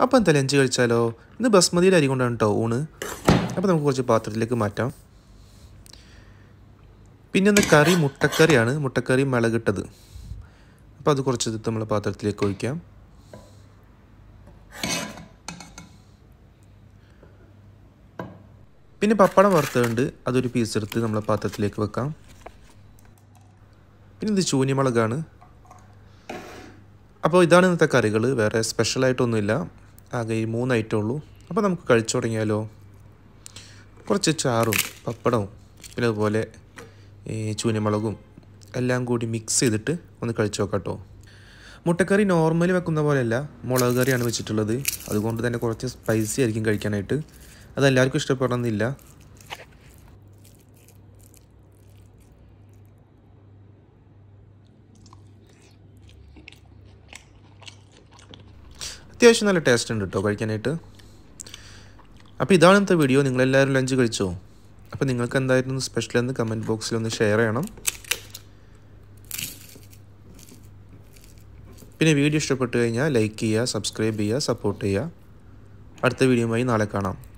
അപ്പോൾ എന്താ ലഞ്ച് കഴിച്ചാലോ ഇന്ന് ബസ്മതിയുടെ അരി കൊണ്ടാണ് കേട്ടോ ഊണ് അപ്പോൾ നമുക്ക് കുറച്ച് പാത്രത്തിലേക്ക് മാറ്റാം പിന്നെ ഒന്ന് കറി മുട്ടക്കറിയാണ് മുട്ടക്കറി മുളകിട്ടത് അപ്പോൾ അത് കുറച്ച് എടുത്ത് നമ്മൾ പാത്രത്തിലേക്ക് ഒഴിക്കാം പിന്നെ പപ്പടം വറുത്തതുണ്ട് അതൊരു പീസ് എടുത്ത് നമ്മൾ പാത്രത്തിലേക്ക് വെക്കാം പിന്നെ ഇത് ചൂനിമുളകാണ് അപ്പോൾ ഇതാണ് ഇന്നത്തെ കറികൾ വേറെ സ്പെഷ്യലായിട്ടൊന്നുമില്ല ആകെ ഈ മൂന്ന് ഐറ്റം ഉള്ളൂ അപ്പോൾ നമുക്ക് കഴിച്ചു തുടങ്ങിയാലോ കുറച്ച് ചാറും പപ്പടവും പിന്നെ അതുപോലെ ഈ ചൂനിമുളകും എല്ലാം കൂടി മിക്സ് ചെയ്തിട്ട് ഒന്ന് കഴിച്ചു നോക്കാം കേട്ടോ മുട്ടക്കറി നോർമലി വെക്കുന്ന പോലെയല്ല മുളക് കറിയാണ് വെച്ചിട്ടുള്ളത് അതുകൊണ്ട് തന്നെ കുറച്ച് സ്പൈസി ആയിരിക്കും കഴിക്കാനായിട്ട് അതെല്ലാവർക്കും ഇഷ്ടപ്പെടണമെന്നില്ല അത്യാവശ്യം നല്ല ടേസ്റ്റ് ഉണ്ട് കേട്ടോ കഴിക്കാനായിട്ട് അപ്പോൾ ഇതാണ് ഇന്നത്തെ വീഡിയോ നിങ്ങളെല്ലാവരും ലഞ്ച് കഴിച്ചോ അപ്പോൾ നിങ്ങൾക്ക് എന്തായിരുന്നു സ്പെഷ്യൽ എന്ന് കമൻറ്റ് ബോക്സിൽ ഒന്ന് ഷെയർ ചെയ്യണം പിന്നെ വീഡിയോ ഇഷ്ടപ്പെട്ട് കഴിഞ്ഞാൽ ലൈക്ക് ചെയ്യുക സബ്സ്ക്രൈബ് ചെയ്യുക സപ്പോർട്ട് ചെയ്യുക അടുത്ത വീഡിയോയുമായി നാളെ കാണാം